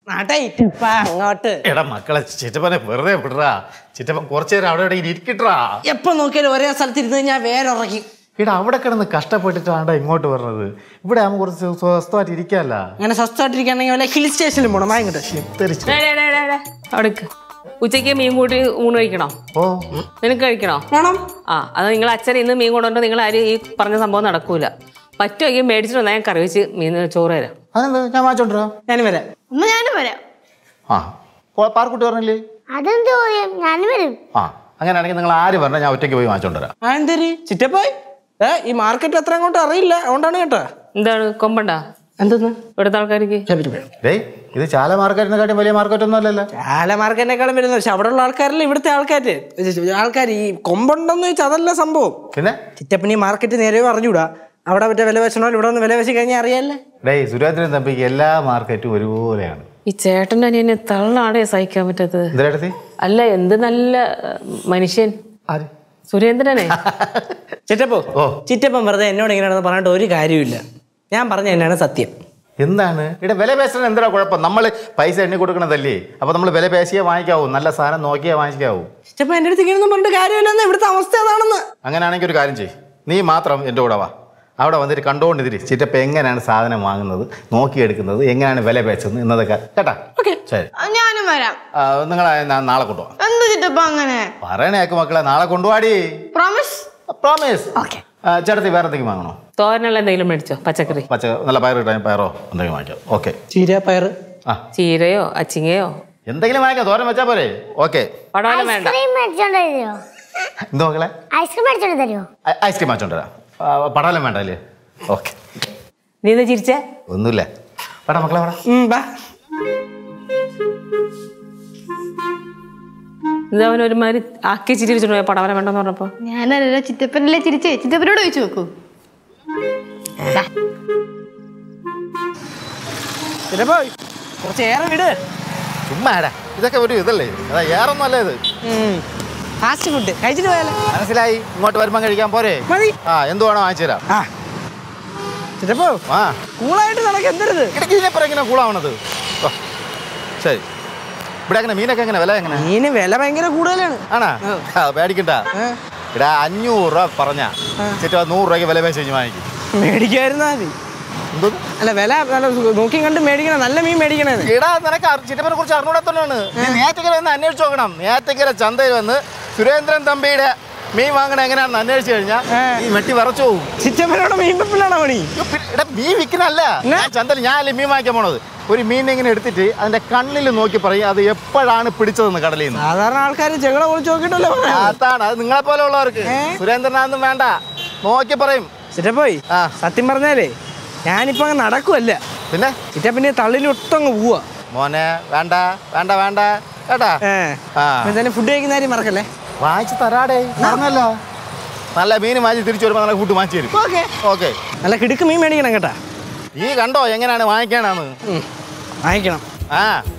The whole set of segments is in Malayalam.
നാട്ടെ ഇറ്റപ്പാ അങ്ങോട്ട് എടാ മക്കളെ ചിറ്റപ്പനെ വെറുതെ വിടറാ ചിറ്റപ്പൻ കുറച്ചു നേരം അവിടെ ഇവിടെ ഇരിക്കട്ടാ എപ്പോ നോക്കിയാലും ഒരേ സ്ഥലത്ത് ഇരുന്ന് ഞാൻ വേറെ ഉറക്കി എടാ അവിടെ കിടന്ന് കഷ്ടപ്പെട്ടിട്ടാണ് ഇങ്ങോട്ട് വരുന്നത് ഇവിടെ ആകുമ്പോൾ കുറച്ച് സ്വസ്ഥമായിട്ട് ഇരിക്കാല്ല അങ്ങനെ സ്വസ്ഥമായിട്ടിരിക്കുകയാണെങ്കിൽ വല്ല ഹിൽ സ്റ്റേഷനിൽ പോകണം വാങ്ങിട്ട് എന്തൊരു ചെ- ഡേ, ഡേ, ഡേ, ഡേ, ഡേ. അവിടെ നിക്ക്. ഉച്ചയ്ക്ക് മീൻ കൂട്ടി ഊണ് കഴിക്കണോ ഓ നിനക്ക് കഴിക്കണോ വേണം ആ അത് നിങ്ങൾ അച്ഛൻ ഇന്ന് മീൻ കൊണ്ടുവന്നിട്ട് നിങ്ങൾ ആരും ഈ പറഞ്ഞ സംഭവം നടക്കൂല പറ്റുമെങ്കിൽ മേടിച്ചിട്ട് വന്നാൽ ഞാൻ കറി വെച്ച് മീൻ ചോറ് തരാം അതെന്താ ഞാൻ വാങ്ങിച്ചോണ്ടിരാ ഞാൻ വരാം അമ്മ ഞാനും വരാം ആ പാർക്കുട്ടി പറഞ്ഞില്ലേ അതെന്ത് ചോദ്യം ഞാനും വരും ആ അങ്ങനെയാണെങ്കിൽ നിങ്ങൾ ആര് പറഞ്ഞാൽ ഞാൻ ഒറ്റയ്ക്ക് പോയി വാങ്ങിച്ചോണ്ടിരാം ആ എന്തേരി ചിറ്റപ്പായി ഏ ഈ മാർക്കറ്റ് അത്ര അങ്ങോട്ട് അറിയില്ല അതുകൊണ്ടാണ് കേട്ടോ എന്താണ് കൊമ്പണ്ട എന്തെന്ന് ഇവിടുത്തെ ആൾക്കാർക്ക് ഡേയ് ഇത് ചാല മാർക്കറ്റിനെക്കാട്ടും വലിയ മാർക്കറ്റ് ഒന്നും അല്ലല്ലോ ചാല മാർക്കറ്റിനേക്കാളും വരുന്നത് പക്ഷെ അവിടെ ഉള്ള ആൾക്കാരല്ല ഇവിടുത്തെ ആൾക്കാര് ആൾക്കാർ ഈ കൊമ്പുണ്ടെന്ന് വെച്ചാൽ അതല്ല സംഭവം പിന്നെ ചിറ്റപ്പന് ഈ മാർക്കറ്റ് നേരെ അറിഞ്ഞൂടാ അവിടെ മറ്റേ വില വെച്ചണോ ഇവിടെ ഒന്ന് വില വെച്ച് കഴിഞ്ഞാൽ അറിയാല്ലേ ഡേയ് സുരേന്ദ്രൻ തമ്പിക്ക് എല്ലാ മാർക്കറ്റും ഒരുപോലെയാണ് ഈ ചേട്ടൻ്റെ അനിയനെ തള്ളാടേ സഹിക്കാൻ പറ്റാത്തത് എന്തിനടുത്ത് അല്ല എന്ത് നല്ല ഏർ, മനുഷ്യൻ ആര് സുരേന്ദ്രനെ ചിറ്റപ്പോ ഓ. ചിറ്റപ്പൻ വെറുതെ എന്നോട് ഇങ്ങനെയാണെന്ന് പറഞ്ഞിട്ട് ഒരു കാര്യമില്ല ഞാൻ പറഞ്ഞ തന്നെയാണ് സത്യം എന്താണ് ഇവിടെ വില പേശണം എന്തിനാ കുഴപ്പം നമ്മൾ പൈസ എണ്ണി കൊടുക്കണതല്ലേ അപ്പൊ നമ്മൾ വില പേശിയേ വാങ്ങിക്കാവൂ നല്ല സാധനം നോക്കിയേ വാങ്ങിക്കാവൂ ചിറ്റപ്പ എൻ്റെ അടുത്ത് ഇങ്ങനെയൊന്നും പറഞ്ഞിട്ട് കാര്യമില്ലെന്ന് ഇവിടുത്തെ അവസ്ഥ അതാണെന്ന് അങ്ങനെയാണെങ്കിൽ ഒരു കാര്യം ചെയ്യ് നീ മാത്രം എൻ്റെ കൂടെ വാ അവിടെ വന്നിട്ട് കണ്ടുകൊണ്ടിരി ചിറ്റപ്പം എങ്ങനെയാണ് സാധനം വാങ്ങുന്നത് നോക്കിയെടുക്കുന്നത് എങ്ങനെയാണ് വില പേശുന്നത് എന്നതൊക്കെ കേട്ടാ ശരി ഞാനും വരാം നിങ്ങൾ നാളെ കൊണ്ടുപോവാം എന്ത് ചിറ്റപ്പ അങ്ങനെ പറയണേക്ക് മക്കളെ നാളെ കൊണ്ടുപോവാടി പ്രോമിസ് പ്രോമിസ് ചേട്ടത്തി വേറെ എന്തെങ്കിലും വാങ്ങണോ തോരനുള്ള എന്തെങ്കിലും മേടിച്ചോ പച്ചക്കറി പച്ച നല്ല പയർ കിട്ടാൻ പയറോ എന്തെങ്കിലും വാങ്ങിക്കാം ഓക്കെ ചീര പയറ് ആ ചീരയോ അച്ചിങ്ങയോ എന്തെങ്കിലും വാങ്ങിക്കാം തോരൻ വെച്ചാൽ പോരെ ഓക്കെ പടവലം വേണ്ട ഐസ്ക്രീം മേടിച്ചോണ്ട് തരുമോ എന്തോ മക്കളെ ഐസ്ക്രീം മേടിച്ചോണ്ട് തരുമോ ഐ- ഐസ്ക്രീം വാങ്ങിച്ചോണ്ട് വരാം ആ, പടവലം വേണ്ട അല്ലേ ഓക്കെ നീ എന്താ ചിരിച്ചേ ഒന്നുമില്ല വേടാ മക്കളെ വേടാ ഉം, ബാ ഇത് അവൻ ഒരുമാതിരി ആക്കി ചിരിച്ചിട്ട് പോയ പടവലം വേണ്ടെന്ന് പറഞ്ഞപ്പോ ഞാനല്ല ചിറ്റപ്പനല്ലേ ചിരിച്ചേ ചിറ്റപ്പനോട് ചോദിച്ചു നോക്കൂ ചിറ്റപ്പോ കുറച്ച് ഏറെ വിട് ചുമ്മാടാ ഇതൊക്കെ ഒരു ഇതല്ലേ അതാ ഏറൊന്നും അല്ല ഇത് ഫാസ്റ്റ് ഫുഡ് കഴിച്ചിട്ട് പോയാലേ മനസ്സിലായി ഇങ്ങോട്ട് വരുമ്പം കഴിക്കാൻ പോരെ മതി ആ എന്ത് വേണോ വാങ്ങിച്ചു തരാം ആ ചിറ്റപ്പോ ആ കൂളായിട്ട് നടക്ക് എന്തരുത് ഇടയ്ക്ക് ഇതിനെപ്പുറം എങ്ങനെ കൂളാവണത് ഓ, ശരി ഇവിടെ എങ്ങനെ മീനൊക്കെ എങ്ങനെ വില എങ്ങനെ മീന് വില ഭയങ്കര കൂടുതലാണ് ആണാ ആ, പേടിക്കണ്ട ഏ? ഇവിടെ അഞ്ഞൂറ് രൂപ പറഞ്ഞ ചേട്ടാ നൂറ് രൂപയ്ക്ക് വില പേശ് കഴിഞ്ഞ് വാങ്ങിക്കും മേടിക്കായിരുന്നാ മതി എന്തോ അല്ല വില നല്ല നോക്കി കണ്ട് മേടിക്കണം നല്ല മീൻ മേടിക്കണേ ഇടാ നിനക്ക് ചിറ്റപ്പനെ കുറിച്ച് അറിഞ്ഞൂടാത്തോണ്ടാണ് നീ നേറ്റക്കര വന്ന് അന്വേഷിച്ച് നോക്കണം നേറ്റക്കര ചന്തയിൽ വന്ന് സുരേന്ദ്രൻ തമ്പിയുടെ മീൻ വാങ്ങണ എങ്ങനെയാണെന്ന് അന്വേഷിച്ച് കഴിഞ്ഞാൽ ഈ വെട്ടി വിറച്ചു പോകും ചിറ്റപ്പനോട് മീൻ വെപ്പിലാണോ പണി അയ്യോ, പിന്നെ- എടാ മീൻ വിൽക്കണല്ല ഞാൻ ചന്തയിൽ ഞാനല്ലേ മീൻ വാങ്ങിക്കാൻ പോണത് ഒരു മീൻ ഇങ്ങനെ എടുത്തിട്ട് അതിന്റെ കണ്ണിൽ നോക്കി പറയും അത് എപ്പോഴാണ് പിടിച്ചതെന്ന് കടലിൽ നിന്ന് സാധാരണ ആൾക്കാർ ചെകള പൊളിച്ച് നോക്കിയിട്ടല്ലേ പറയാ അതാണ് അത് നിങ്ങളെ പോലെ ഉള്ളവർക്ക് സുരേന്ദ്രനാന്നും വേണ്ട നോക്കി പറയും ചിറ്റപ്പോയി ആ. സത്യം പറഞ്ഞാലേ ഞാനിപ്പോ അങ്ങ് നടക്കുവല്ല പിന്നെ ചിറ്റപ്പിന്റെ തള്ളിന് ഒട്ടങ്ങ് പോവാ മോനെ വേണ്ട വേണ്ട വേണ്ട കേട്ടാ ഏ ആ എന്തായാലും ഫുഡ് കഴിക്കുന്ന കാര്യം മറക്കല്ലേ വാങ്ങിച്ച് തരാടേ പറഞ്ഞല്ലോ നല്ല മീൻ വാങ്ങിച്ച് തിരിച്ചു വരുമ്പോൾ നല്ല ഫുഡ് വാങ്ങിച്ചു തരും ഓക്കെ ഓക്കെ നല്ല കിടുക്ക് മീൻ മേടിക്കണം കേട്ടാ ഈ കണ്ടോ എങ്ങനെയാണ് വാങ്ങിക്കാനാന്ന് ഉം. വാങ്ങിക്കണം ആ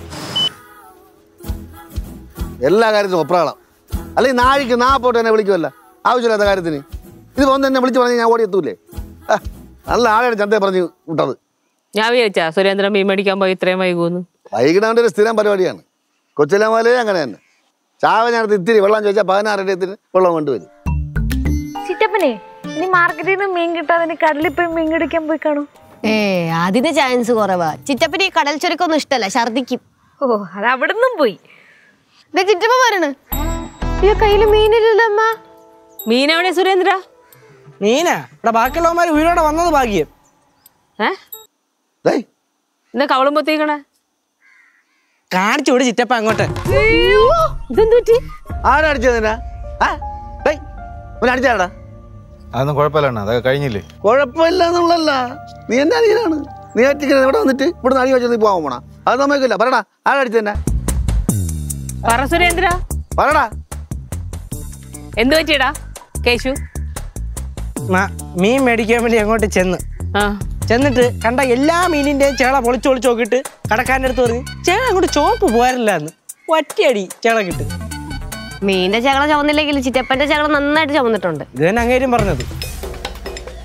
എല്ലാ കാര്യത്തിനും ഒപ്രാളം അല്ലെങ്കിൽ നാഴിക്ക് നാ പോട്ട് എന്നെ വിളിക്കുമല്ല ആവശ്യമില്ലാത്ത കാര്യത്തിന് ഇത് വന്ന് എന്നെ വിളിച്ച് പറഞ്ഞ് ഞാൻ ഓടിയെത്തൂലേ ആ, നല്ല ആളെയാണ് ചന്തയെ പറഞ്ഞ് വിട്ടത് ഞാൻ വിചാരിച്ചാ സുരേന്ദ്രൻ മീൻ മേടിക്കാൻ പോയി ഇത്രയും വൈകൂന്ന് വൈകിടാണ്ട് ഒരു സ്ഥിരം പരിപാടിയാണ് കൊച്ചിലെ മുതലേ അങ്ങനെ തന്നെ ചാവനടുത്ത് ഇത്തിരി വെള്ളം ചോദിച്ചാൽ പതിനാറിടത്തിന് വെള്ളം കൊണ്ടുവരും ചിറ്റപ്പനെ ഇനി മാർക്കറ്റിൽ നിന്ന് മീൻ കിട്ടാതെ ഇനി കടലിൽ പോയി മീൻ പിടിക്കാൻ പോയി കാണൂ ഏ അതിന് ചാൻസ് കുറവാ ചിറ്റപ്പന് ഈ കടൽ ചുരുക്കൊന്നും ഇഷ്ടല്ല ഛർദിക്കും ഓ അത് അവിടെ നിന്നും പോയി ദേ ചിറ്റപ്പ പറയണ് ഈ കയ്യില് മീനില്ലല്ലോ അമ്മ മീൻ എവിടെ സുരേന്ദ്ര മീനാ ഇവിടെ ബാക്കിയുള്ളവന്മാർ ഉയരോടെ വന്നത് ഭാഗ്യം ഏ ഡേയ് എന്താ കവളും പൊത്തിക്കണേ കാണിച്ചു വിട് ചിറ്റപ്പ അങ്ങോട്ട് ഇതെന്ത് പറ്റി ആരാ അടിച്ചതിനാ ആ ഡേയ് അവനെ അടിച്ചാടാ അതൊന്നും കുഴപ്പമില്ല അതൊക്കെ കഴിഞ്ഞില്ലേ കുഴപ്പമില്ല എന്നുള്ളല്ല നീ എന്നെ അടിക്കലാണ് നീ ഒറ്റയ്ക്ക് ഇവിടെ വന്നിട്ട് ഇവിടെ അടി വെച്ചാൽ നീ പോകാൻ പോണ അത് സമ്മതിക്കില്ല പറയടാ ആരാ അടിച്ചതന്നെ പറ സുരേന്ദ്ര പറയടാ എന്ത് പറ്റിയടാ കേശു മ- മീൻ മേടിക്കാൻ വേണ്ടി അങ്ങോട്ട് ചെന്ന് ആ ചെന്നിട്ട് കണ്ട എല്ലാ മീനിന്റെയും ചേള പൊളിച്ച് പൊളിച്ച് നോക്കിയിട്ട് കടക്കാരൻ്റെ അടുത്ത് പറഞ്ഞു ചേള അങ്ങോട്ട് ചോപ്പ് പോരില്ല എന്ന് ഒറ്റയടി ചേള കിട്ടും മീന്റെ ചകള ചുമന്നില്ലെങ്കിൽ ചിറ്റപ്പന്റെ ചകള നന്നായിട്ട് ചുമന്നിട്ടുണ്ട് ഇത് തന്നെ അങ്ങേരും പറഞ്ഞത്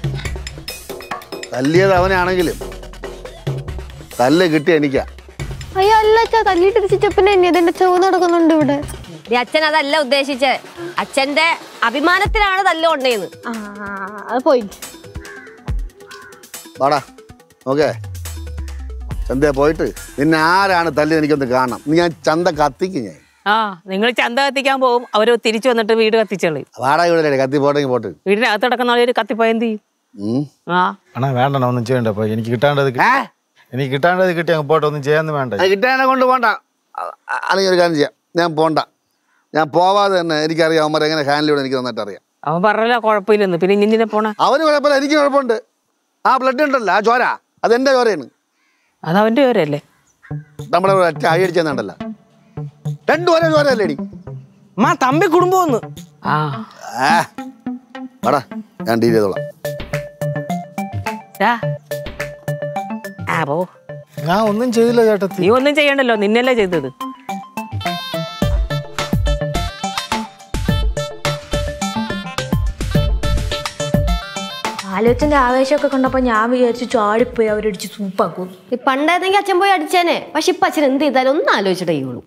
തല്ലിയത് അവനാണെങ്കിലും തല്ല് കിട്ടിയ എനിക്കാ അയ്യോ അല്ല അച്ഛാ തല്ലിയിട്ട് ചിറ്റപ്പനെ തന്നെ ഇതിന്റെ ചുവ നടക്കുന്നുണ്ട് ഇവിടെ ഈ അച്ഛൻ അതല്ല ഉദ്ദേശിച്ചത് അച്ഛന്റെ അഭിമാനത്തിലാണ് തല്ലുകൊണ്ടേന്ന് ആ അത് പോയി വാടാ ഓക്കെ ചന്തയെ പോയിട്ട് നിന്നെ ആരാണ് തല്ലി എനിക്കൊന്ന് കാണണം നീ ഞാൻ ചന്ത കത്തിക്കും ഞാൻ ആ നിങ്ങൾ ചന്ത കത്തിക്കാൻ പോകും അവര് തിരിച്ചു വന്നിട്ട് വീട് കത്തിച്ചോളി വാടാ ഇവിടെ കത്തി പോട്ടെങ്കിൽ പോട്ട് വീടിനകത്ത് കിടക്കുന്ന ആളൊരു കത്തിപ്പോയ എന്ത് ചെയ്യും ഉം. ആ അണ്ണാ വേണ്ടണ്ണ ഒന്നും ചെയ്യണ്ട ഇപ്പൊ എനിക്ക് കിട്ടാണ്ടത് കി- ഏ? എനിക്ക് കിട്ടാണ്ടത് കിട്ടി അങ്ങ് പോട്ടെ ഒന്നും ചെയ്യാന്ന് വേണ്ട അത് കിട്ടാനെ കൊണ്ട് പോണ്ട അ- അ- അല്ലെങ്കിൽ ഒരു കാര്യം ചെയ്യാം ഞാൻ പോണ്ട ഞാൻ പോവാതെ തന്നെ എനിക്കറിയാം അവന്മാർ എങ്ങനെ ഹാൻഡിൽ ചെയ്യണം എനിക്ക് നന്നായിട്ട് അറിയാം അവൻ പറഞ്ഞല്ലോ കുഴപ്പമില്ലെന്ന് പിന്നെ ഇഞ്ഞിനെ പോണ അവന് കുഴപ്പമില്ല എനിക്ക് കുഴപ്പമുണ്ട് ആ ബ്ലഡ് ഉണ്ടല്ലോ ആ ചോര അതെന്റെ ചോരയാണ് അത് അവന്റെ പേരല്ലേ നമ്മുടെ ഇവിടെ ഒറ്റ അഴി അടിച്ചെന്നുണ്ടല്ലോ രണ്ടു ഒരേ ചോരയല്ലേ എടി മാ തമ്പി കുടുംബം ഒന്ന് ആ ആ വാടാ ഞാൻ ഡീൽ ചെയ്തോളാം ദാ. ആ പോ ഞാൻ ഒന്നും ചെയ്തില്ല ചേട്ടത്തി നീ ഒന്നും ചെയ്യണ്ടല്ലോ നിന്നല്ലേ ചെയ്തത് ആലോചിന്റെ ആവേശമൊക്കെ കണ്ടപ്പോ ഞാൻ വിചാരിച്ചു ചാടിപ്പോയി അവരടിച്ച് സൂപ്പാക്കും ഈ പണ്ടായിരുന്നെങ്കിൽ അച്ഛൻ പോയി അടിച്ചേനെ പക്ഷെ ഇപ്പൊ അച്ഛൻ എന്ത് ചെയ്താലും ഒന്ന് ആലോചിച്ചിട്ടേ ചെയ്യുള്ളൂ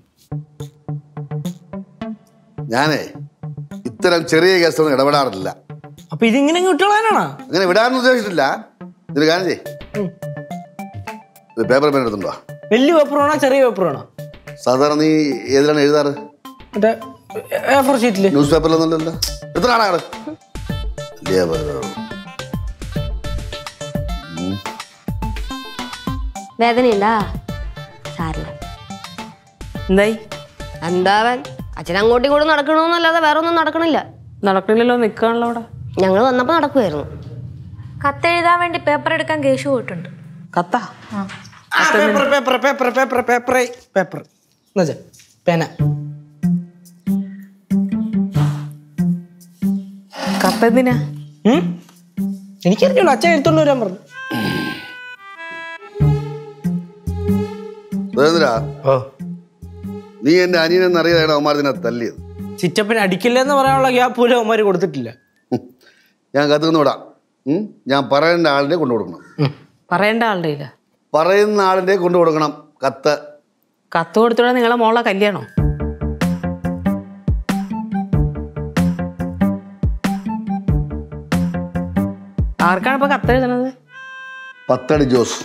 ഞാനേ ഇത്തരം ചെറിയ കേസൊന്നും ഇടപെടാറില്ല അപ്പൊ ഇതിങ്ങനെ വിട്ടോളാനാണോ അങ്ങനെ വിടാനൊന്നും ഉദ്ദേശിച്ചിട്ടില്ല ഇതിന് കാര്യം ചെയ്യ് ഇത് പേപ്പർ പെൻ എടുത്തുണ്ടോ വലിയ പേപ്പർ വേണോ ചെറിയ പേപ്പർ വേണോ സാധാരണ നീ ഏതിലാണ് എഴുതാറ് മറ്റേ എ ഫോർ ഷീറ്റില് ന്യൂസ് പേപ്പറിലൊന്നുമല്ലല്ലോ എത്രയാണ് ആള് വേദനയുണ്ടാ സാരില്ല എന്തായി എന്താവൻ അച്ഛൻ അങ്ങോട്ടും ഇങ്ങോട്ടും നടക്കണമെന്നല്ലാതെ വേറെ ഒന്നും നടക്കണില്ല നടക്കണില്ലല്ലോ നിക്കാണല്ലോ അവിടെ ഞങ്ങൾ വന്നപ്പോ നടക്കുമായിരുന്നു കത്തെഴുതാൻ വേണ്ടി പേപ്പർ എടുക്കാൻ കേശു പോയിട്ടുണ്ട് കത്താ paper paper paper paper paper paper എന്നുവെച്ചാ പേന കത്തെന്തിനാ ഉം? എനിക്കറിഞ്ഞോളൂ അച്ഛൻ എടുത്തോണ്ട് വരാൻ പറഞ്ഞു സുരേന്ദ്ര ഓ നീ എന്റെ അനിയനെന്ന് അറിയാതാണ് അവന്മാർ ഇതിനെ തല്ലിയത് ചിറ്റപ്പൻ അടിക്കില്ലെന്ന് പറയാനുള്ള ഗ്യാപ്പ് പോലും അവന്മാര് കൊടുത്തിട്ടില്ല ഹും. ഞാൻ കത്തുനിന്ന് വിടാം ഉം? ഞാൻ പറയേണ്ട ആളിനെ കൊണ്ടു കൊടുക്കണം പറയേണ്ട ആളുടെ ഇല്ല പറയുന്ന ആളിനെ കൊണ്ടു കൊടുക്കണം കത്ത് കത്ത് കൊടുത്തോടെ നിങ്ങളെ മോളെ കല്യാണോ ആർക്കാണ് ഇപ്പൊ കത്ത് എഴുതണത് പത്തടി ജോസ്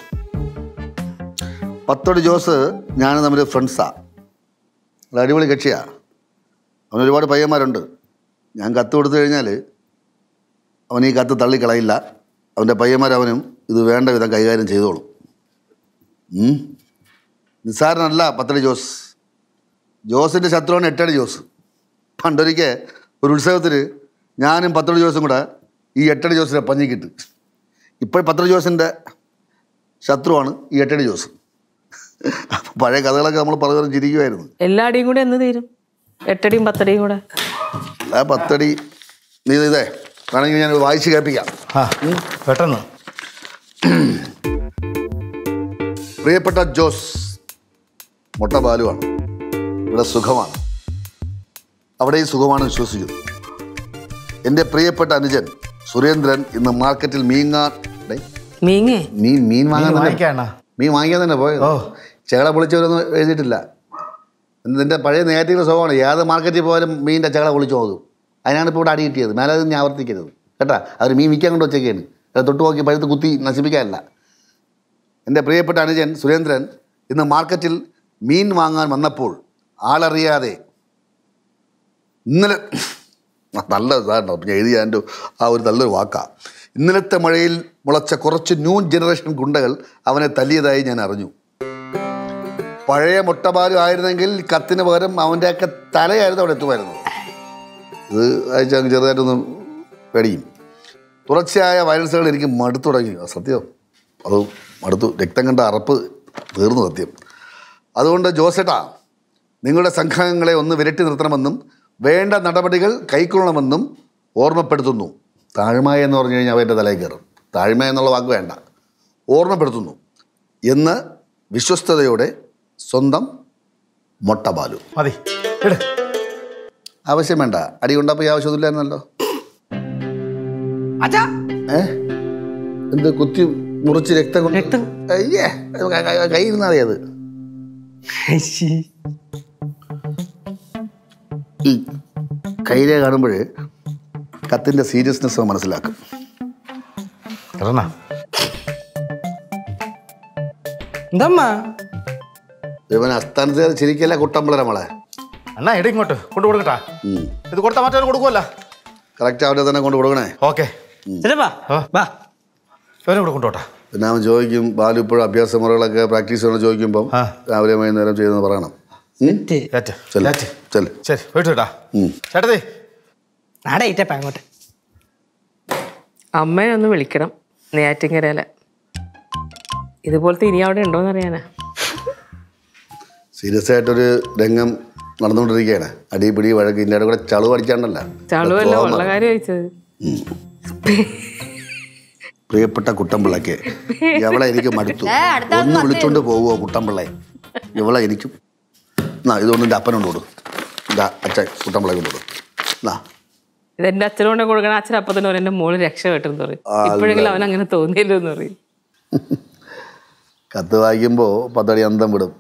പത്തടി ജോസ് ഞാനും തമ്മിൽ ഫ്രണ്ട്സാ ഒരു അടിപൊളി കക്ഷിയാ അവന് ഒരുപാട് പയ്യന്മാരുണ്ട് ഞാൻ കത്ത് കൊടുത്തു കഴിഞ്ഞാൽ അവൻ ഈ കത്ത് തള്ളിക്കളയില്ല അവൻ്റെ പയ്യന്മാർ അവനും ഇത് വേണ്ട വിധം കൈകാര്യം ചെയ്തോളും ഉം. നിസ്സാരനല്ല പത്തടി ജോസ് ജോസിൻ്റെ ശത്രുവാണ് എട്ടടി ജോസ് പണ്ടൊരിക്കൽ ഒരു ഉത്സവത്തിന് ഞാനും പത്തടി ജോസും കൂടെ ഈ എട്ടടി ജോസിനെ പഞ്ഞിക്കിട്ട് ഇപ്പോൾ പത്തടി ജോസിൻ്റെ ശത്രുവാണ് ഈ എട്ടടി ജോസ് അപ്പം പഴയ കഥകളൊക്കെ നമ്മൾ പറഞ്ഞു ചിരിക്കുമായിരുന്നു എല്ലാ അടിയും കൂടി എന്ന് തീരും എട്ടടിയും പത്തടിയും കൂടെ ആ പത്തടി നീ ഇതേ വേണമെങ്കിൽ ഞാൻ വായിച്ച് കേൾപ്പിക്കാം ആ പെട്ടെന്ന് പ്രിയപ്പെട്ട ജോസ് മുട്ട ബാലുവാണ് ഇവിടെ സുഖമാണ് അവിടെയും സുഖമാണ് വിശ്വസിക്കുന്നു എൻ്റെ പ്രിയപ്പെട്ട അനുജൻ സുരേന്ദ്രൻ ഇന്ന് മാർക്കറ്റിൽ മീങ്ങാൻ ഡേ, മീങ്ങേ മീൻ മീൻ വാങ്ങാൻ തന്നെ വാങ്ങിക്കാണ മീൻ വാങ്ങിക്കാൻ തന്നെ പോയത് ഓ. ചകള പൊളിച്ചവരൊന്നും എഴുതിയിട്ടില്ല നിന്റെ പഴയ നെഗറ്റീവ് സ്വഭാവമാണ് ഏത് മാർക്കറ്റിൽ പോയാലും മീനിൻ്റെ ചകള പൊളിച്ചു പോകും അതിനാണ് ഇപ്പോൾ ഇവിടെ അടി കിട്ടിയത് മേലെ അത് ഞാൻ ആവർത്തിക്കരുത് കേട്ടാ അവർ മീൻ വിൽക്കാൻ കൊണ്ട് വെച്ചേക്കാണ് അത് തൊട്ട് നോക്കി പഴുത്ത് കുത്തി നശിപ്പിക്കാനല്ല എൻ്റെ പ്രിയപ്പെട്ട അനുജൻ സുരേന്ദ്രൻ ഇന്ന് മാർക്കറ്റിൽ മീൻ വാങ്ങാൻ വന്നപ്പോൾ ആളറിയാതെ ഇന്നലെ ആ, നല്ല ഇതാണോ ഞാൻ എഴുതിയ എൻ്റെ ആ ഒരു നല്ലൊരു വാക്കാ ഇന്നലത്തെ മഴയിൽ മുളച്ച കുറച്ച് ന്യൂ ജനറേഷൻ ഗുണ്ടകൾ അവനെ തല്ലിയതായി ഞാൻ അറിഞ്ഞു പഴയ മുട്ടപാലും ആയിരുന്നെങ്കിൽ കത്തിന് പകരം അവൻ്റെയൊക്കെ തലയായിരുന്നു അവിടെ എത്തുമായിരുന്നു ഇത് അയച്ചാൽ അങ്ങ് ചെറുതായിട്ടൊന്ന് പേടിയും തുടർച്ചയായ വയലൻസുകൾ എനിക്ക് മടുത്തു തുടങ്ങി അത് സത്യം അത് മടുത്തു രക്തം കണ്ട അറപ്പ് തീർന്നു സത്യം അതുകൊണ്ട് ജോസേട്ടാ നിങ്ങളുടെ സംഘങ്ങളെ ഒന്ന് വിരട്ടി നിർത്തണമെന്നും വേണ്ട നടപടികൾ കൈക്കൊള്ളണമെന്നും ഓർമ്മപ്പെടുത്തുന്നു താഴ്മ എന്ന് പറഞ്ഞു കഴിഞ്ഞാൽ അവൻ്റെ തലയിൽ കയറും താഴ്മ എന്നുള്ള വാക്ക് വേണ്ട ഓർമ്മപ്പെടുത്തുന്നു എന്ന് വിശ്വസ്തയോടെ സ്വന്തം മൊട്ടബാലു മതി ഇട് ആവശ്യം വേണ്ട അടി കൊണ്ടപ്പോൾ ഈ ആവശ്യമൊന്നുമില്ലായിരുന്നല്ലോ അച്ഛാ ഏ എന്ത് കുത്തി മുറിച്ച് രക്തം കൊണ്ട് രക്തം? അയ്യേ കൈ ഇരുന്നാൽ മതി അത് ഈ കയ്യിലെ കാണുമ്പോൾ കത്തിൻ്റെ സീരിയസ്നെസ് മനസ്സിലാക്കും ഇറങ്ങാ എന്തമ്മ ഇവൻ അസ്ഥാനത്ത് ചിരിക്കല്ല കുട്ടമ്പിളര മോളെ അണ്ണാ എടി ഇങ്ങോട്ട് കൊണ്ടു കൊടുക്കട്ടാ ഇത് കൊടുത്താൽ മറ്റേ കൊടുക്കുമല്ല കറക്റ്റ് അവരെ തന്നെ കൊണ്ട് കൊടുക്കണേ ഓക്കെ ചിറ്റപ്പാ ആ. വാ ഇവനെ കൂടെ കൊണ്ടുപോട്ടാ പിന്നെ അവൻ ചോദിക്കും ബാലു ഇപ്പോഴും അഭ്യാസ മുറകളൊക്കെ പ്രാക്ടീസ് ചെയ്യണം ചോദിക്കുമ്പം ആ. രാവിലെ വൈകുന്നേരം ചെയ്യുന്നത് പറയണം ഉം? ഏറ്റ് ചെല്ല്. ഏറ്റ് ചെല്ല്. ശരി പോയിട്ട് കേട്ടാ ഉം. ചേട്ടത്തി നാടെ ഇറ്റപ്പ അങ്ങോട്ട് അമ്മേനെ ഒന്ന് വിളിക്കണം നെയ്യാറ്റിങ്കരയിലെ ഇതുപോലത്തെ ഇനി അവിടെ ഉണ്ടോന്ന് അറിയാനാ സീരിയസ് ആയിട്ടൊരു രംഗം നടന്നുകൊണ്ടിരിക്കുകയാണ് അടിപിടി വഴക്ക് ഇതിൻ്റെ കൂടെ ചളു അടിച്ചാണ്ടല്ല ചളുവല്ല ഉള്ള കാര്യം ചോദിച്ചത് പ്രിയപ്പെട്ട കുട്ടമ്പിള്ളക്ക് ഇവളെ എനിക്ക് മടുത്തു ഒന്ന് വിളിച്ചോണ്ട് പോവുമോ കുട്ടമ്പിള്ളെ ഇവളെ എനിക്കും എന്നാ ഇതൊന്നും എൻ്റെ അപ്പനോട് കൊടു ഇതാ അച്ഛൻ കുട്ടമ്പിള്ളെ കൊണ്ട് കൊടു എന്നാ ഇത് എന്റെ അച്ഛനോടെ കൊടുക്കണ അച്ഛൻ അപ്പൊ തന്നെ പറയും, എന്റെ മോള് രക്ഷപ്പെട്ടെന്ന് പറയും ഇപ്പോഴെങ്കിലും അവൻ അങ്ങനെ തോന്നിയല്ലോ എന്ന് പറയും കത്ത് വായിക്കുമ്പോൾ പത്തടി അന്തം വിടും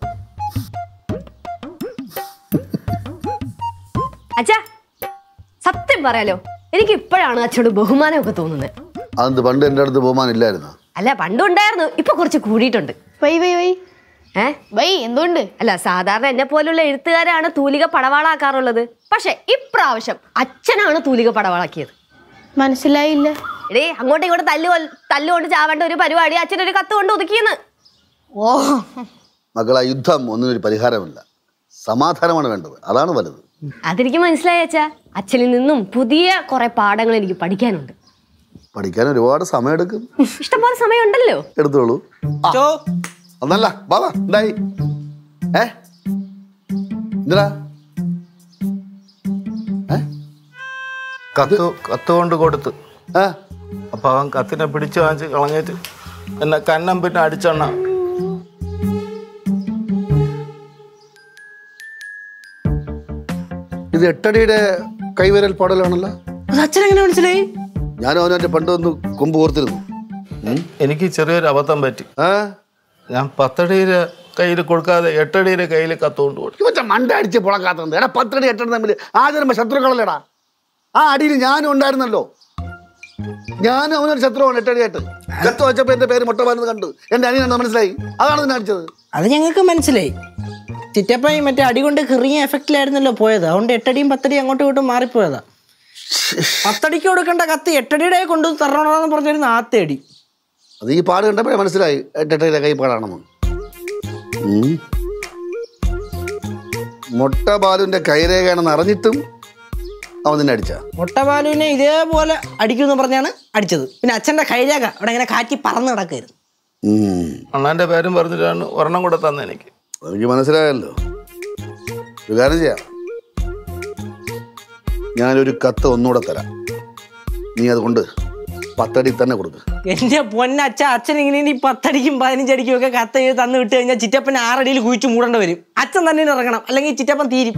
അച്ഛാ സത്യം പറയാലോ എനിക്ക് ഇപ്പോഴാണ് അച്ഛനോട് ബഹുമാനമൊക്കെ തോന്നുന്നത് അതെന്ത് പണ്ട് എൻ്റെ അടുത്ത് ബഹുമാനം ഇല്ലായിരുന്നു അല്ല പണ്ടും ഉണ്ടായിരുന്നു ഇപ്പൊ കുറച്ച് കൂടിയിട്ടുണ്ട് why why why a why എന്തുകൊണ്ട് അല്ല സാധാരണ എന്നെ പോലുള്ള എഴുത്തുകാരാണ് തൂലിക പടവാളാക്കാറുള്ളത് പക്ഷെ ഇപ്രാവശ്യം അച്ഛനാണ് തൂലിക പടവാളാക്കിയത് മനസ്സിലായില്ല എടേ അങ്ങോട്ടും ഇങ്ങോട്ടും തല്ലു കൊൽ- തല്ലുകൊണ്ട് ചാവേണ്ട ഒരു പരിപാടി അച്ഛൻ ഒരു കത്ത് കൊണ്ട് ഒതുക്കിയെന്ന് ഓ മക്കളെ യുദ്ധം ഒന്നിനൊരു പരിഹാരമില്ല സമാധാനമാണ് വേണ്ടത് അതാണ് വലുത് അതെനിക്ക് മനസ്സിലായി അച്ഛാ അച്ഛനിൽ നിന്നും പുതിയ കുറെ പാഠങ്ങൾ എനിക്ക് പഠിക്കാനുണ്ട് പഠിക്കാൻ ഒരുപാട് സമയമെടുക്കും ഇഷ്ടംപോലെ സമയമുണ്ടല്ലോ എടുത്തോളൂ ആ, ചോ ഒന്നല്ല ബാബാ എന്തായി ഏ എന്തിനാ ഏ കത്ത് കത്ത് കൊണ്ട് കൊടുത്ത് ആ അപ്പൊ അവൻ കത്തിനെ പിടിച്ചു വാങ്ങിച്ച് കളഞ്ഞിട്ട് എന്നെ കന്നം പിന്നെ അടിച്ചെണ്ണ ഇത് എട്ടടിയുടെ കൈവിരൽ പാടലാണല്ലോ അത് അച്ഛൻ എങ്ങനെ മനസ്സിലായി ഞാനും അവനെ പണ്ട് ഒന്ന് കൊമ്പ് ഓർത്തിരുന്നു എനിക്ക് ചെറിയൊരു അബദ്ധം പറ്റി ആ ഞാൻ പത്തടിയുടെ കയ്യിൽ കൊടുക്കാതെ എട്ടടിയുടെ കയ്യിൽ കത്ത് കൊണ്ട് കൊടുത്തു ഇവച്ച മണ്ട അടിച്ച് പുളക്കാത്തത് എടാ പത്തടി എട്ടടി തമ്മിൽ ആചരണ ശത്രുക്കളല്ലേടാ ആ അടിയിൽ ഞാനും ഉണ്ടായിരുന്നല്ലോ ഞാനും അവനൊരു ശത്രുവാണ് എട്ടടിയായിട്ട് കത്ത് വെച്ചപ്പോ എന്റെ പേര് മുട്ട കണ്ടു എന്റെ അനിയനാണെന്ന് മനസ്സിലായി അതാണ് നിന്നെ അടിച്ചത് അത് ഞങ്ങൾക്ക് മനസ്സിലായി ചിറ്റപ്പയും മറ്റേ അടി കൊണ്ട് കിറിയ എഫക്റ്റിലായിരുന്നല്ലോ പോയത് അതുകൊണ്ട് എട്ടടിയും പത്തടിയും അങ്ങോട്ടും ഇങ്ങോട്ടും മാറിപ്പോയതാ പത്തടിക്ക് കൊടുക്കേണ്ട കത്ത് എട്ടടിയുടെ കൊണ്ട് തരണമെന്ന് പറഞ്ഞിരുന്ന ആദ്യത്തെ അടി അത് ഈ പാട് കണ്ടപ്പോഴേ മനസ്സിലായി എട്ടടിയുടെ കൈ പാടാണെന്ന് ഉം. മുട്ട ബാലുവിന്റെ കൈരേഖയാണെന്ന് അറിഞ്ഞിട്ടും അവൻ നിന്നെ അടിച്ച മുട്ടപാലുവിനെ ഇതേപോലെ അടിക്കുമെന്ന് പറഞ്ഞാണ് അടിച്ചത് പിന്നെ അച്ഛൻ്റെ കൈരേഖ അവിടെ ഇങ്ങനെ കാറ്റി പറന്ന് കിടക്കായിരുന്നു അണ്ണാന്റെ പേരും പറഞ്ഞിട്ടാണ് ഒരെണ്ണം കൂടെ തന്നെ എനിക്ക് എനിക്ക് മനസ്സിലായല്ലോ ഒരു കാര്യം ചെയ്യാം ഞാനൊരു കത്ത് ഒന്നുകൂടെ തരാം നീ അതുകൊണ്ട് പത്തടി തന്നെ കൊടുക്ക് എന്റെ പൊന്നച്ഛ അച്ഛൻ ഇങ്ങനെ ഇനി പത്തടിക്കും പതിനഞ്ചടിക്കും ഒക്കെ കത്ത് എഴുതി തന്നു വിട്ട് കഴിഞ്ഞാൽ ചിറ്റപ്പനെ ആറടിയിൽ കുഴിച്ചു മൂടേണ്ടി വരും അച്ഛൻ തന്നെ ഇറങ്ങണം അല്ലെങ്കിൽ ചിറ്റപ്പൻ തീരും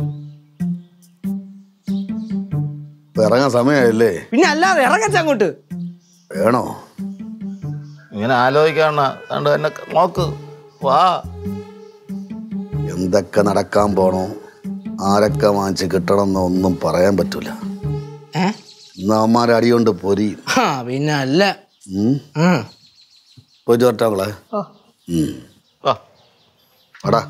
ഇപ്പൊ ഇറങ്ങാൻ സമയമായില്ലേ പിന്നെ അല്ലാതെ ഇറങ്ങച്ച അങ്ങോട്ട് വേണോ ഇങ്ങനെ ആലോചിക്കാണ കണ്ട് എന്നെ നോക്ക് വാ എന്തൊക്കെ നടക്കാൻ പോണോ ആരൊക്കെ വാങ്ങിച്ച് കിട്ടണമെന്ന് ഒന്നും പറയാൻ പറ്റൂല ഏ ഇന്ന് അവന്മാരെ അടികൊണ്ട് പൊരിയും ആ പിന്നെ അല്ല ഉം. ആ പോയിട്ട് വരട്ടെ അവളെ ഉം. വാ വാടാ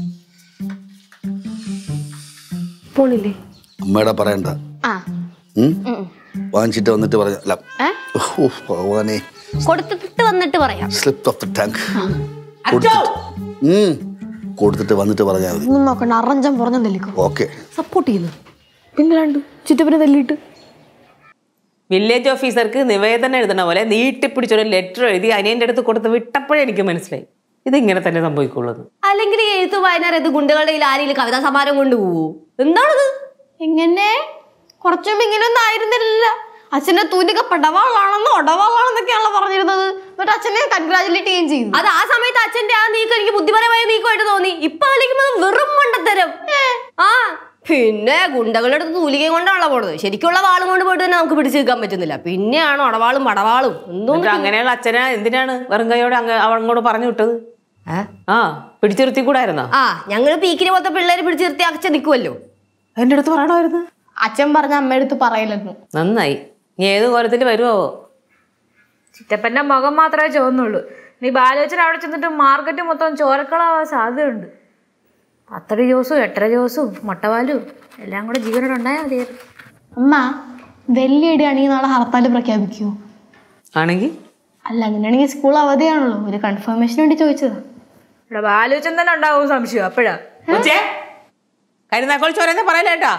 പോണില്ലേ അമ്മയുടെ പറയണ്ട ആ ഉം? വാങ്ങിച്ചിട്ട് വന്നിട്ട് പറഞ്ഞ അല്ല ഓ, ഭഗവാനെ കൊടുത്തിട്ട് വന്നിട്ട് പറയാം സ്ലിപ്പ് ഓഫ് ദ ടാങ്ക് അച്ഛോ കൊടുത്തിട്ട് വന്നിട്ട് പറഞ്ഞാൽ മതി ഒന്നും നോക്കണ്ട അറഞ്ചം പുറഞ്ഞു തല്ലിക്കോ ഓക്കെ സപ്പോർട്ട് ചെയ്യുന്നു പിന്നെ രണ്ട് ചുറ്റപ്പനെ തല്ലിയിട്ട് വില്ലേജ് ഓഫീസർക്ക് നിവേദനം എഴുതണ പോലെ നീട്ടിപ്പിടിച്ചൊരു ലെറ്റർ എഴുതി അനിയന്റെ അടുത്ത് കൊടുത്ത് വിട്ടപ്പോഴേ എനിക്ക് മനസ്സിലായി ഇത് ഇങ്ങനെ തന്നെ സംഭവിക്കുള്ളത് അല്ലെങ്കിൽ ഈ എഴുത്ത് വായന ഇത് ഗുണ്ടകളുടെ കയ്യിൽ ആരെങ്കിലും കവിതാ സമാരം കൊണ്ട് പോവോ എന്താണത് എങ്ങനെ കുറച്ചു മുമ്പ് ഇങ്ങനെ ഒന്നും ആയിരുന്നില്ല അച്ഛന്റെ തൂലിക പടവാളാണെന്നോ ഒടവാളാണെന്നൊക്കെയാണല്ലോ പറഞ്ഞിരുന്നത് എന്നിട്ട് അച്ഛനെ കൺഗ്രാചുലേറ്റ് ചെയ്യുകയും ചെയ്തു അത് ആ സമയത്ത് അച്ഛന്റെ ആ നീക്കം എനിക്ക് ബുദ്ധിപരമായ നീക്കമായിട്ട് തോന്നി ഇപ്പൊ ആലോചിക്കുമ്പോൾ വെറും മണ്ടത്തരം ആ പിന്നെ ഗുണ്ടകളുടെ അടുത്ത് തൂലികയും കൊണ്ടാണല്ലോ പോണത് ശരിക്കുള്ള വാളും കൊണ്ട് പോയിട്ട് തന്നെ നമുക്ക് പിടിച്ചു നിൽക്കാൻ പറ്റുന്നില്ല പിന്നെയാണോ അടവാളും പടവാളും എന്തോ എന്നിട്ട് അങ്ങനെയുള്ള അച്ഛനെ എന്തിനാണ് വെറും കൈയോടെ അങ്ങ് അങ്ങോട്ട് പറഞ്ഞു വിട്ടത് ഏ? ആ പിടിച്ചിരുത്തി കൂടായിരുന്നോ ആ ഞങ്ങള് പീക്കിന് പോലത്തെ പിള്ളേര് പിടിച്ചു നിർത്തി അച്ഛൻ നിൽക്കുമല്ലോ എൻ്റെ അടുത്ത് പറയണമായിരുന്നു അച്ഛൻ പറഞ്ഞ അമ്മയുടെ അടുത്ത് പറയില്ലെന്ന് നന്നായി നീ ഏത് കോലത്തിൽ വരുമോ ചിറ്റപ്പന്റെ മുഖം മാത്രമേ ചോന്നുള്ളൂ നീ ബാലോചന അവിടെ ചെന്നിട്ട് മാർക്കറ്റ് മൊത്തം ചോരക്കളാവാൻ സാധ്യതയുണ്ട് പത്തടി ജോസും എട്ടര ജോസും മുട്ടപാലും എല്ലാം കൂടെ ജീവനോട് ഉണ്ടായാൽ മതിയായിരുന്നു അമ്മ വലിയ ഇടിയാണെങ്കിൽ നാളെ ഹർത്താൽ പ്രഖ്യാപിക്കുമോ ആണെങ്കിൽ അല്ല അങ്ങനെയാണെങ്കിൽ സ്കൂൾ അവധിയാണല്ലോ ഒരു കൺഫർമേഷന് വേണ്ടി ചോദിച്ചതാ ഇവിടെ ബാലോചന തന്നെ ഉണ്ടാവും സംശയം അപ്പോഴാ കൊച്ചേ കരുനാക്കോൾ ചോരെന്ന് പറയലേട്ടാ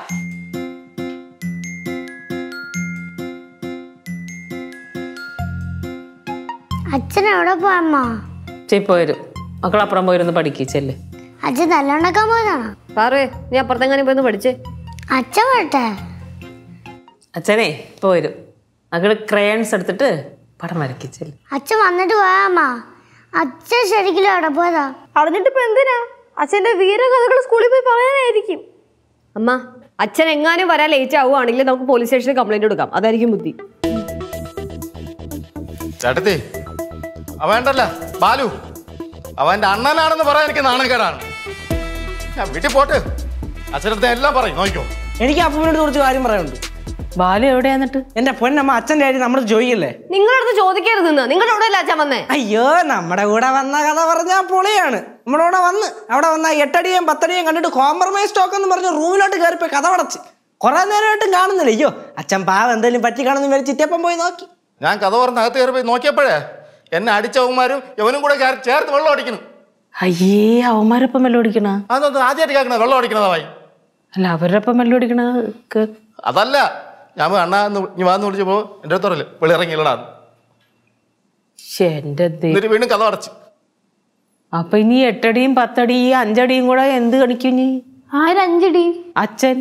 അച്ഛൻ എവിടെ പോയമ്മ ഇപ്പൊ വരും മക്കളപ്പുറം പോയിരുന്ന് പഠിക്കിച്ചല്ലേ അച്ഛൻ തല്ലുണ്ടാക്കാൻ പോയതാണോ പാറേ നീ അപ്പുറത്തെങ്ങാനും പോയി ഒന്ന് പഠിച്ചേ അച്ഛൻ വരട്ടെ അച്ഛനെ ഇപ്പൊ വരും മകള് ക്രയൺസ് എടുത്തിട്ട് പടം വരക്കിച്ചല്ലേ അച്ഛൻ വന്നിട്ട് പോയാമ്മ അച്ഛൻ ശരിക്കും എവിടെ പോയതാ അറിഞ്ഞിട്ട് ഇപ്പൊ എന്തിനാ അച്ഛന്റെ വീരകഥകൾ സ്കൂളിൽ പോയി പറയാനായിരിക്കും അമ്മ അച്ഛൻ എങ്ങാനും വരാൻ ലേറ്റ് ആവുകയാണെങ്കിൽ നമുക്ക് പോലീസ് സ്റ്റേഷനിൽ കംപ്ലൈന്റ് കൊടുക്കാം അതായിരിക്കും ബുദ്ധി ചേട്ടത്തി അവണ്ടല്ല ബാലു അവന്റെ അണ്ണനാണെന്ന് പറയാൻ എനിക്ക് നാണക്കേടാണ് ഞാൻ വീട്ടിൽ പോട്ട് അച്ഛനടുത്ത് എല്ലാം പറയും നോക്കിക്കോ എനിക്ക് അപ്പൂനോട് കുറച്ച് കാര്യം പറയാനുണ്ട് ബാലു എവിടെയാ എന്നിട്ട് എന്റെ പൊന്നമ്മ അച്ഛൻ്റെ കാര്യം നമ്മൾ ചോദിക്കല്ലേ നിങ്ങളുടെ അടുത്ത് ചോദിക്കരുത് നിന്ന് നിങ്ങളുടെ കൂടെ അല്ല അച്ഛൻ വന്നേ അയ്യോ നമ്മുടെ കൂടെ വന്ന കഥ പറഞ്ഞാൽ പൊളിയാണ് നമ്മുടെ കൂടെ വന്ന് അവിടെ വന്ന എട്ടടിയും പത്തടിയും കണ്ടിട്ട് കോംപ്രമൈസ് സ്റ്റോക്ക് എന്ന് പറഞ്ഞ് റൂമിലോട്ട് കയറിപ്പോയി കഥ പടച്ച് കുറെ നേരമായിട്ടും കാണുന്നില്ല അയ്യോ അച്ഛൻ പാവം എന്തെങ്കിലും പറ്റി കാണുന്ന വരെ ചിറ്റപ്പം പോയി നോക്കി ഞാൻ കഥ പറഞ്ഞ് അകത്ത് കയറി പോയി നോക്കിയപ്പോഴേ എന്നെ അടിച്ചവന്മാരും ഇവനും കൂടെ കയറി ചേർത്ത് വെള്ളം അടിക്കുന്നു അയ്യേ അവന്മാരൊപ്പം മെല്ലെ ഓടിക്കണ അതൊന്നും ആദ്യമായിട്ട് കേൾക്കണത് വെള്ളം അടിക്കണതായി അല്ല അവരൊപ്പം മെല്ലെ ഓടിക്കണ അതല്ല ഞാൻ പോയി അണ്ണ എന്ന് നീ വാന്ന് വിളിച്ചപ്പോ എൻ്റെ അടുത്ത് പറയില്ല വെളി ഇറങ്ങിയില്ലടാ എന്റെ ദൈവം. എന്നിട്ട് വീണ്ടും കഥ അടച്ച് അപ്പൊ ഇനി എട്ടടിയും പത്തടിയും അഞ്ചടിയും കൂടെ എന്ത് കളിക്കും നീ ആരഞ്ചടി അച്ഛൻ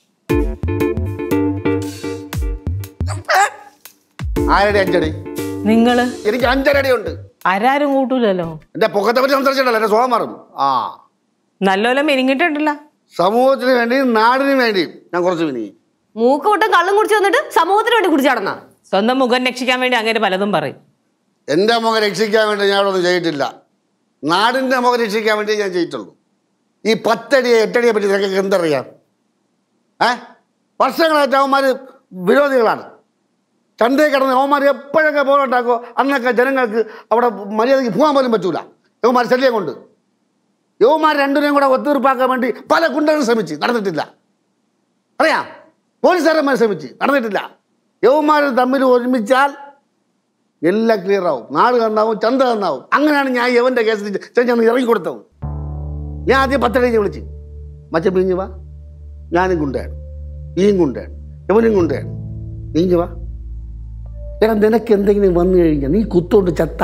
ആരുടെ അഞ്ചടി നിങ്ങള് എനിക്ക് അഞ്ചരടി ഉണ്ട് ആരാരും കൂട്ടൂലല്ലോ എന്റെ പൊക്കത്തെ പറ്റി സംസാരിച്ചിട്ടല്ലോ എന്റെ സ്വഭാവം മാറും ആ നല്ലോലെ മെനിങ്ങിട്ടുണ്ടല്ലോ സമൂഹത്തിന് വേണ്ടി നാടിന് വേണ്ടി ഞാൻ കുറച്ച് വിനി മൂക്ക് വിട്ടും കള്ളും കുടിച്ച് വന്നിട്ട് സമൂഹത്തിന് വേണ്ടി കുടിച്ചു നടന്ന സ്വന്തം മുഖം രക്ഷിക്കാൻ വേണ്ടി അങ്ങനെ പലതും പറയും എൻ്റെ മുഖം രക്ഷിക്കാൻ വേണ്ടി ഞാൻ ഇവിടെ ഒന്നും ചെയ്തിട്ടില്ല നാടിൻ്റെ മുഖം രക്ഷിക്കാൻ വേണ്ടി ഞാൻ ചെയ്തിട്ടുള്ളൂ ഈ പത്തടിയെ എട്ടടിയെ പറ്റി നിനക്ക് എന്തറിയാം ഏ വർഷങ്ങളായിട്ട് അവന്മാർ വിരോധികളാണ് ചന്തയിൽ കിടന്ന് അവന്മാർ എപ്പോഴൊക്കെ പോലുണ്ടാക്കോ അന്നൊക്കെ ജനങ്ങൾക്ക് അവിടെ മര്യാദയ്ക്ക് പോകാൻ പോലും പറ്റൂല യവന്മാർ ശല്യം കൊണ്ട് യവന്മാർ രണ്ടിനെയും കൂടെ ഒത്തുതീർപ്പാക്കാൻ വേണ്ടി പല ഗുണ്ടകളും ശ്രമിച്ച് നടന്നിട്ടില്ല അറിയാം പോലീസുകാരന്മാർ ശ്രമിച്ച് നടന്നിട്ടില്ല യവന്മാർ തമ്മിൽ ഒരുമിച്ചാൽ എല്ലാം ക്ലിയർ ആവും നാട് കണ്ടാവും ചന്ത കണ്ടാവും അങ്ങനെയാണ് ഞാൻ യവന്റെ കേസിൽ ചെന്ന് ഇറങ്ങി കൊടുത്തത് ഞാൻ ആദ്യം പത്തടിക്ക് വിളിച്ച് മച്ച പിരിഞ്ഞു വാ ഞാനും ഗുണ്ടയാണ് ഈയും ഗുണ്ടയാണ് യവനും ഗുണ്ടയാണ് നീഞ്ഞു വാ എടാ നിനക്ക് എന്തെങ്കിലും വന്നു കഴിഞ്ഞാൽ നീ കുത്തോണ്ട് ചത്ത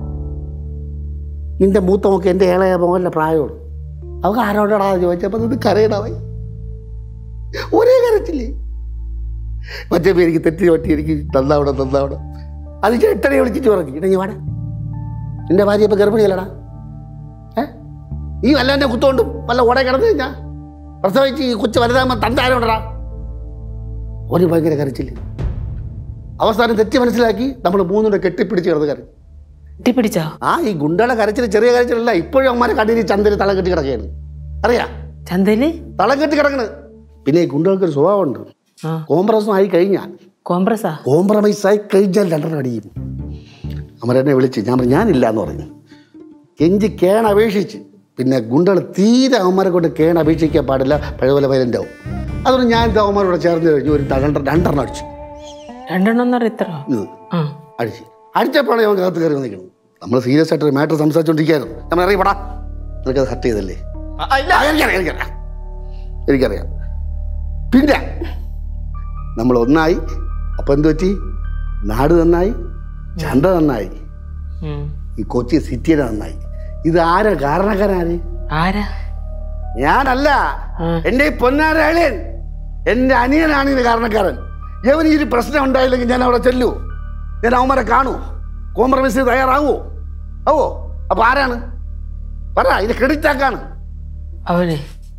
നിന്റെ മൂത്ത മോക്ക് എൻ്റെ ഇളയ മോഹൻ്റെ പ്രായമുള്ളൂ അവൾക്ക് ആരോടാ ചോദിച്ചപ്പോൾ ഇത് കരയണവൻ ഒരേ കരച്ചില്ലേ മറ്റേ പേര് എനിക്ക് തെറ്റി പറ്റി എനിക്ക് തന്നാവിടെ തന്നാവിടെ അത് ചേട്ടനെ വിളിച്ചിട്ട് പറഞ്ഞു ഇടങ്ങി വാടാ നിന്റെ ഭാര്യ ഇപ്പം ഗർഭിണിയല്ലടാ ഏ നീ വല്ല എന്നെ കുത്തോണ്ടും വല്ല ഓടെ കിടന്നു കഴിഞ്ഞാ പ്രസവിച്ച് ഈ കൊച്ചു വലുതാകുമ്പോൾ തൻ്റെ ആരോടടാ ഒരു ഭയങ്കര കരച്ചില്ല അവസാനം തെറ്റി മനസ്സിലാക്കി നമ്മൾ മൂന്നുകൂടെ കെട്ടിപ്പിടിച്ച് കിടന്ന് കരഞ്ഞു കെട്ടിപ്പിടിച്ചോ ആ ഈ ഗുണ്ടയുടെ കരച്ചിൽ ചെറിയ കരച്ചിലല്ല ഇപ്പോഴും അമ്മമാരെ കണ്ണിന് ചന്തയിൽ തളം കെട്ടി കിടക്കുകയാണ് അറിയാം ചന്തയില് തളം കെട്ടി കിടക്കണ് പിന്നെ ഈ ഗുണ്ടകൾക്ക് ഒരു സ്വഭാവമുണ്ട് ആ കോംപ്രസും ആയി കഴിഞ്ഞാൽ കോംപ്രസാ കോംപ്രമൈസ് ആയി കഴിഞ്ഞാൽ രണ്ടെണ്ണം അടിയും അമരെന്നെ വിളിച്ച് ഞാൻ പറഞ്ഞു ഞാനില്ല എന്ന് പറഞ്ഞു കെഞ്ചി കേണ അപേക്ഷിച്ച് പിന്നെ ഗുണ്ടകൾ തീരെ അവന്മാരെ കൊണ്ട് കേണ അപേക്ഷിക്കാൻ പാടില്ല പഴയപോലെ വൈലൻ്റ് ആവും അതുകൊണ്ട് ഞാൻ എൻ്റെ അവന്മാരോട് ചേർന്ന് കഴിഞ്ഞു ഒരു രണ്ട രണ്ടെണ്ണം അടിച്ചു രണ്ടെണ്ണം എന്ന് പറഞ്ഞാൽ ഇത്ര ഇത് ആ അടിച്ച് അടിച്ചപ്പോഴാണ് അവൻ അകത്ത് കയറി വന്നിരിക്കുന്നത് നമ്മൾ സീരിയസ് ആയിട്ട് ഒരു മാറ്റർ സംസാരിച്ചുകൊണ്ടിരിക്കുകയായിരുന്നു നമ്മൾ ഇറങ്ങി പടാ നിനക്കത് ഹർട്ട് ചെയ്തല്ലേ ആ, ആ, ഇല്ല ആ, എനിക്കറിയാം എനിക്കറിയാം എനിക്കറിയാം പിന്നെ നമ്മൾ ഒന്നായി അപ്പം എന്ത് പറ്റി നാട് നന്നായി ചന്ത നന്നായി ഉം. ഈ കൊച്ചി സിറ്റിയുടെ നന്നായി ഇത് ആരാ കാരണക്കാരാര് ആരാ ഞാനല്ല എൻ്റെ ഈ പൊന്നാരാളിയൻ എൻ്റെ അനിയനാണ് ഇതിന് കാരണക്കാരൻ ഇവന് ഈ ഒരു പ്രശ്നം ഉണ്ടായില്ലെങ്കിൽ ഞാൻ അവിടെ ചെല്ലൂ ഞാൻ അവന്മാരെ കാണൂ കോംപ്രമൈസ് തയ്യാറാവോ ആവോ അപ്പൊ ആരാണ് പറ ഇത് ക്രെഡിറ്റ് ആക്കാണ് അവനെ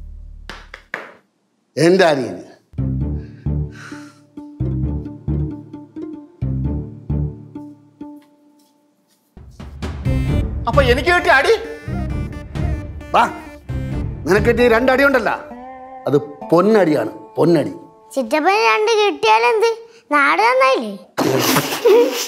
എൻ്റെ അനിയന് അപ്പൊ എനിക്ക് കിട്ടിയ അടി വാ നിനക്കിട്ട് ഈ രണ്ടടി ഉണ്ടല്ല അത് പൊന്നടിയാണ് പൊന്നടി ചിറ്റപ്പന് രണ്ട് കിട്ടിയാലെന്ത് നാട് നന്നായില്ലേ